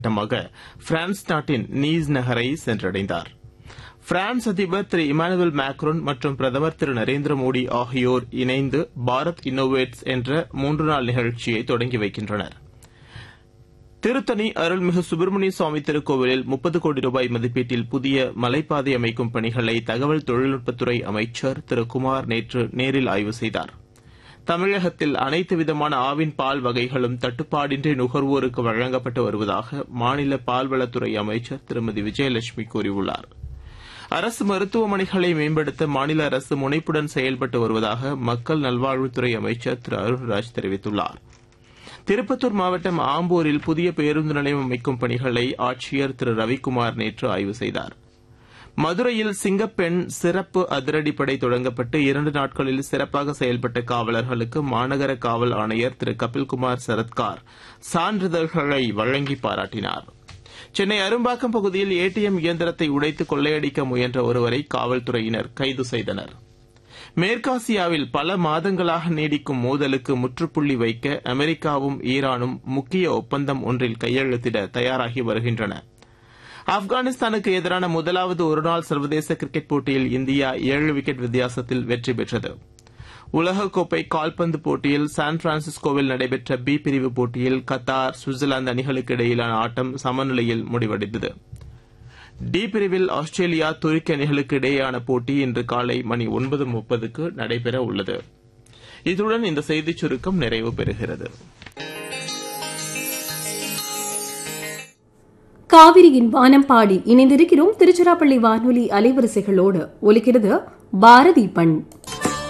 திட்டமாக பிரான்ஸ் நாட்டின் நீஸ் நகரை சென்றடைந்தார் பிரான்ஸ் அதிபர் திரு இமானுவேல் மேக்ரோன் மற்றும் பிரதமர் திரு நரேந்திர மோடி ஆகியோர் இணைந்து பாரத் இன்னோவேட்ஸ் என்ற மூன்று நாள் நிகழ்ச்சியை தொடங்கி வைக்கின்றனர் திருத்தணி அருள்மிகு சுப்பிரமணிய சுவாமி திருக்கோவிலில் முப்பது கோடி ரூபாய் மதிப்பீட்டில் புதிய மலைப்பாதை அமைக்கும் பணிகளை தகவல் தொழில்நுட்பத்துறை அமைச்சர் திரு குமார் நேற்று நேரில் ஆய்வு செய்தார் தமிழகத்தில் அனைத்து விதமான ஆவின் பால் வகைகளும் தட்டுப்பாடின்றி நுகர்வோருக்கு வழங்கப்பட்டு வருவதாக மாநில பால்வளத்துறை அமைச்சர் திருமதி விஜயலட்சுமி கூறியுள்ளார் அரசு மருத்துவமனைகளை மேம்படுத்த மாநில அரசு முனைப்புடன் செயல்பட்டு வருவதாக மக்கள் நல்வாழ்வுத்துறை அமைச்சர் திரு அருண்ராஜ் தெரிவித்துள்ளார் திருப்பத்தூர் மாவட்டம் ஆம்பூரில் புதிய பேருந்து நிலையம் அமைக்கும் பணிகளை ஆட்சியர் திரு ரவிக்குமார் நேற்று ஆய்வு செய்தார் மதுரையில் சிங்கப்பெண் சிறப்பு அதிரடிப்படை தொடங்கப்பட்டு இரண்டு நாட்களில் சிறப்பாக செயல்பட்ட காவலர்களுக்கு மாநகர காவல் ஆணையர் திரு கபில்குமார் சரத்கார் சான்றிதழ்களை வழங்கி பாராட்டினார் சென்னை அரும்பாக்கம் பகுதியில் ஏடிஎம் இயந்திரத்தை உடைத்து கொள்ளையடிக்க முயன்ற ஒருவரை காவல்துறையினர் கைது செய்தனர் மேற்காசியாவில் பல மாதங்களாக நீடிக்கும் மோதலுக்கு முற்றுப்புள்ளி வைக்க அமெரிக்காவும் ஈரானும் முக்கிய ஒப்பந்தம் ஒன்றில் கையெழுத்திட தயாராகி வருகின்றன ஆப்கானிஸ்தானுக்கு எதிரான முதலாவது ஒருநாள் சர்வதேச கிரிக்கெட் போட்டியில் இந்தியா ஏழு விக்கெட் வித்தியாசத்தில் வெற்றி பெற்றது உலகக்கோப்பை கால்பந்து போட்டியில் சான் பிரான்சிஸ்கோவில் நடைபெற்ற பி பிரிவு போட்டியில் கத்தார் சுவிட்சர்லாந்து அணிகளுக்கு இடையிலான ஆட்டம் சமநிலையில் முடிவடைந்தது டி பிரிவில் ஆஸ்திரேலியா துருக்கி அணிகளுக்கு இடையேயான போட்டி இன்று காலை மணி ஒன்பது முப்பதுக்கு நடைபெற உள்ளது இத்துடன் இந்த செய்திச் சுருக்கம் நிறைவு பெறுகிறது காவிரியின் வானம் பாடி இணைந்திருக்கிறோம் திருச்சிராப்பள்ளி வானொலி அலைவரிசைகளோடு ஒலிக்கிறது பாரதி பண்